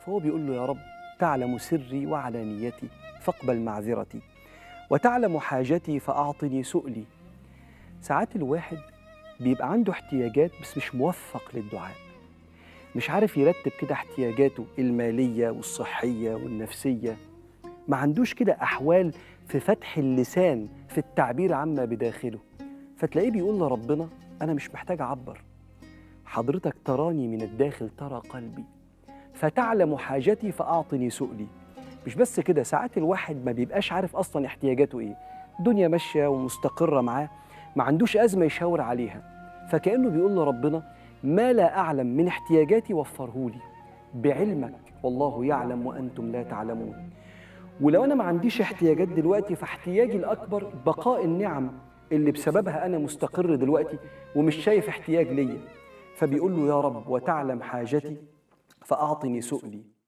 فهو بيقول له يا رب تعلم سري وعلانيتي فاقبل معذرتي وتعلم حاجتي فأعطني سؤلي ساعات الواحد بيبقى عنده احتياجات بس مش موفق للدعاء مش عارف يرتب كده احتياجاته المالية والصحية والنفسية ما عندوش كده أحوال في فتح اللسان في التعبير عما بداخله فتلاقيه بيقول لربنا أنا مش محتاج أعبر حضرتك تراني من الداخل ترى قلبي فتعلم حاجتي فأعطني سؤلي مش بس كده ساعات الواحد ما بيبقاش عارف أصلا احتياجاته إيه الدنيا ماشية ومستقرة معاه ما عندوش أزمة يشاور عليها فكأنه بيقول لربنا ما لا أعلم من احتياجاتي وفره لي بعلمك والله يعلم وأنتم لا تعلمون ولو أنا ما عنديش احتياجات دلوقتي فاحتياجي الأكبر بقاء النعم اللي بسببها أنا مستقر دلوقتي ومش شايف احتياج ليا فبيقول له يا رب وتعلم حاجتي فأعطني سؤلي